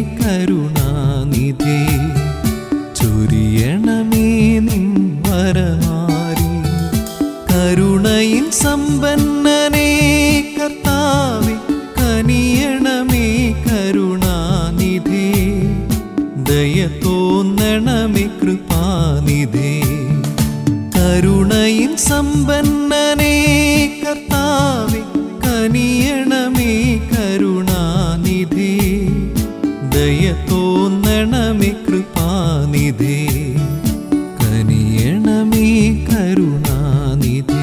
കരുണാനിധി ചൊരിയണമേ നിൻ വരമാരി കരുണയിൻ സമ്പന്നനേ കർത്താവെ കനിയണമേ കരുണാനിധി ദയ തോന്നണമേ കൃപാനിധി കരുണയിൻ സമ്പന്നനേ കർത്താവെ കനിയണമേ കരുണാനിധി ദയ തോന്നണമേ കൃപാനിധി കനിയണമേ കരുണാനിധി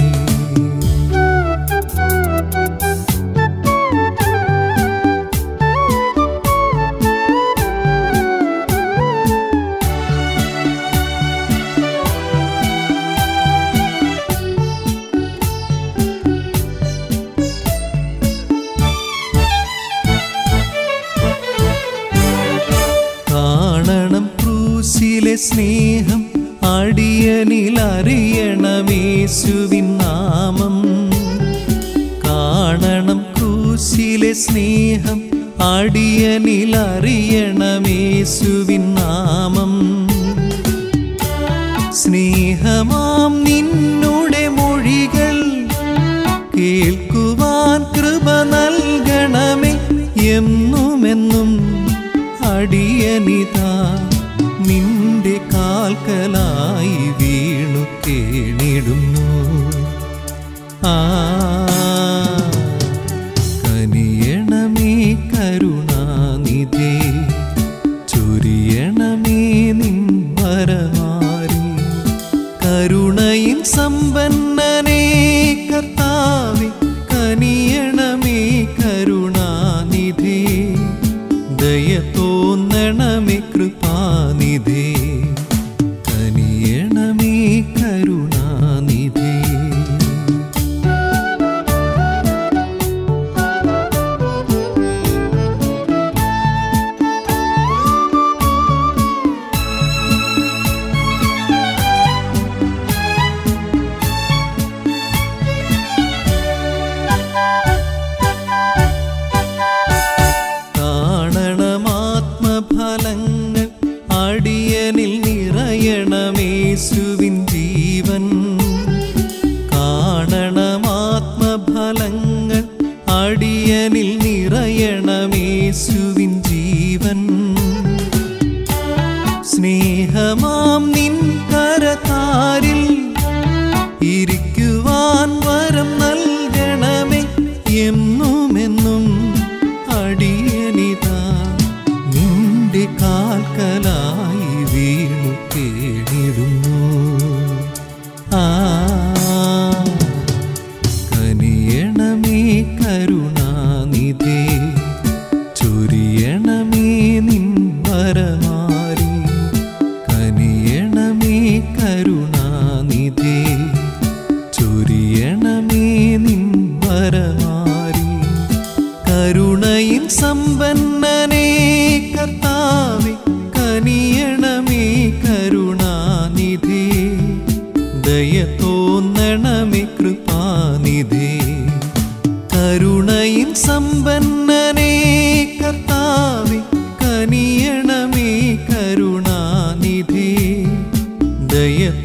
കാണണം ക്രൂശിലെ സ്നേഹം അടിയനിൽ അറിയണമേശുവിൻ നാമം കാണണം ക്രൂശിലെ സ്നേഹം അടിയനിൽ അറിയണമേശുവിൻ നാമം സ്നേഹമാം നിന്നുടെ മൊഴികൾ കേൾക്കുവാൻ കൃപ നൽകണമേ എന്നുമെന്നും അടിയനിതാ നിന്റെ കാൽക്കലായി വീണു കേണിടുന്നു ആ കനിയണമേ കരുണാനിധി ചൊരിയണമേ നിൻ വരമാരി കരുണയിൻ സമ്പന്നനേ കർത്താവെ കനിയണമേ കരുണാനിധി ദയ തോന്നണമേ കൃപാനിധി കനിയണമേ കരുണാനിധി കാണണമാത്മഫലങ്ങൾ അടിയനിൽ നിറയണമേശുവിൻ ജീവൻ കാണണമാത്മഫലങ്ങൾ അടിയനിൽ നിറയണമേശുവിൻ ജീവൻ സ്നേഹമാം നിൻ കരതാരിൽ ഇരിക്കുവാൻ വരം നൽകണമേ എന്നുമെന്നും അടിയനിതാ നിന്റെ കാൽക്കലായി വീണു കേണിടുന്നു ആ കനിയണമേ കരുണാനിധി ചൊരിയണമേ നിൻ വരമാരി കനിയണമേ കരുണാനിധി ചൊരിയണമേ നിൻ വരമാരി കരുണയിൻ സമ്പന്നനേ കർത്താവെ കനിയണമേ കരുണാനിധി ദയ തോന്നണമേ കൃപാനിധി കരുണയിൻ സമ്പന്നനേ കർത്താവെ കനിയണമേ കരുണാനിധി ദയ